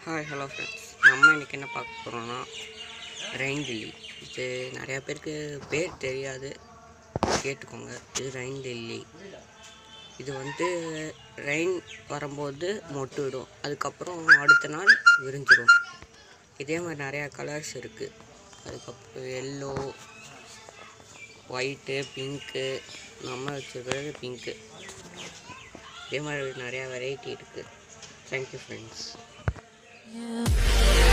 Hi hello friends நம்ம இன்றைக்கி என்ன பார்க்க போகிறோம்னா ரெயின் லில்லி இது நிறையா பேருக்கு பேர் தெரியாது கேட்டுக்கோங்க இது ரெயின் லில்லி இது வந்து ரெயின் வரும்போது மொட்டு விடும் அதுக்கப்புறம் அடுத்த நாள் விரிஞ்சிடும் இதே மாதிரி நிறையா கலர்ஸ் இருக்குது அதுக்கப்புறம் எல்லோ ஒயிட்டு பிங்க்கு நம்ம வச்சுருக்கிறது பிங்க்கு இதே மாதிரி நிறையா வெரைட்டி இருக்குது தேங்க்யூ ஃப்ரெண்ட்ஸ் you.